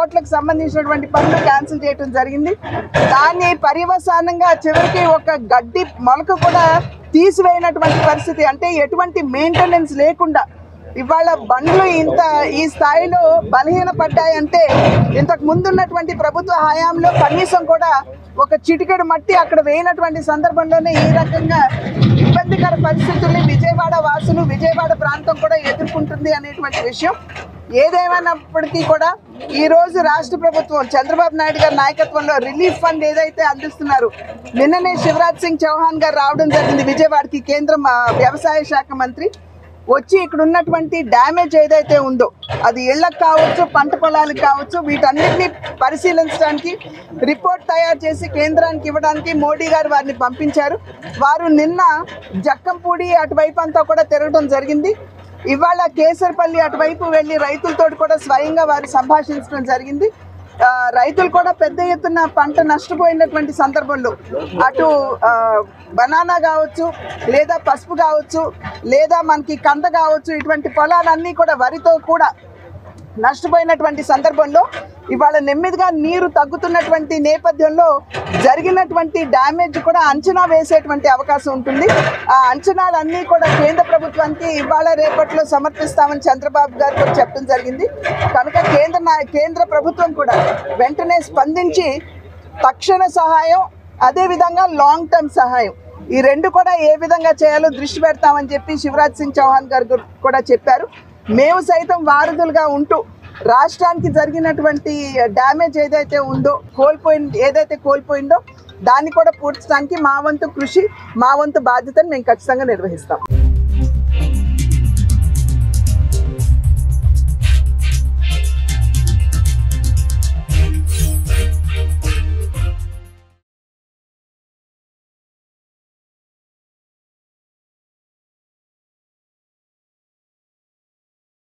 కోట్లకు సంబంధించినటువంటి పనులు క్యాన్సిల్ చేయడం జరిగింది దాన్ని పర్యవసానంగా చివరికి ఒక గడ్డి మొలక కూడా తీసివేయనటువంటి పరిస్థితి అంటే ఎటువంటి మెయింటెనెన్స్ లేకుండా ఇవాళ బండ్లు ఇంత ఈ స్థాయిలో బలహీనపడ్డాయంటే ఇంతకు ముందున్నటువంటి ప్రభుత్వ హయాంలో కనీసం కూడా ఒక చిటికెడు మట్టి అక్కడ వేయనటువంటి సందర్భంలోనే ఈ రకంగా ఇబ్బందికర పరిస్థితుల్ని విజయవాడ వాసులు విజయవాడ ప్రాంతం కూడా ఎదుర్కొంటుంది అనేటువంటి విషయం ఏదేమైనప్పటికీ కూడా ఈ రోజు రాష్ట్ర ప్రభుత్వం చంద్రబాబు నాయుడు గారి నాయకత్వంలో రిలీఫ్ ఫండ్ ఏదైతే అందిస్తున్నారు నిన్ననే శివరాజ్ సింగ్ చౌహాన్ గారు రావడం జరిగింది విజయవాడకి కేంద్ర ఆ, వ్యవసాయ శాఖ మంత్రి వచ్చి ఇక్కడ ఉన్నటువంటి డ్యామేజ్ ఏదైతే ఉందో అది ఇళ్లకు కావచ్చు పంట పొలాలకు కావచ్చు వీటన్నిటిని పరిశీలించడానికి రిపోర్ట్ తయారు చేసి కేంద్రానికి ఇవ్వడానికి మోడీ గారు వారిని పంపించారు వారు నిన్న జక్కంపూడి అటువైపు అంతా కూడా తిరగడం జరిగింది ఇవాళ కేసరపల్లి అటువైపు వెళ్ళి రైతులతో కూడా స్వయంగా వారు సంభాషించడం జరిగింది ఆ, రైతులు కూడా పెద్ద ఎత్తున పంట నష్టపోయినటువంటి సందర్భంలో అటు ఆ, బనానా కావచ్చు లేదా పసుపు కావచ్చు లేదా మనకి కంద కావచ్చు ఇటువంటి పొలాలన్నీ కూడా వరితో కూడా నష్టపోయినటువంటి సందర్భంలో ఇవాళ నెమ్మదిగా నీరు తగ్గుతున్నటువంటి నేపథ్యంలో జరిగినటువంటి డ్యామేజ్ కూడా అంచనా వేసేటువంటి అవకాశం ఉంటుంది ఆ అంచనాలన్నీ కూడా కేంద్ర ప్రభుత్వానికి ఇవాళ రేపట్లో సమర్పిస్తామని చంద్రబాబు గారు కూడా చెప్పడం జరిగింది కనుక కేంద్ర నా- కేంద్ర ప్రభుత్వం కూడా వెంటనే స్పందించి తక్షణ సహాయం అదేవిధంగా లాంగ్ టర్మ్ సహాయం ఈ రెండు కూడా ఏ విధంగా చేయాలో దృష్టి పెడతామని చెప్పి శివరాజ్ సింగ్ చౌహాన్ గారు గు- కూడా చెప్పారు మేము సైతం వారధులుగా ఉంటూ రాష్ట్రానికి జరిగినటువంటి డ్యామేజ్ ఏదైతే ఉందో కోల్పోయింది ఏదైతే కోల్పోయిందో దాన్ని కూడా పూడ్చడానికి మా వంతు కృషి మా వంతు బాధ్యతను మేము ఖచ్చితంగా నిర్వహిస్తాం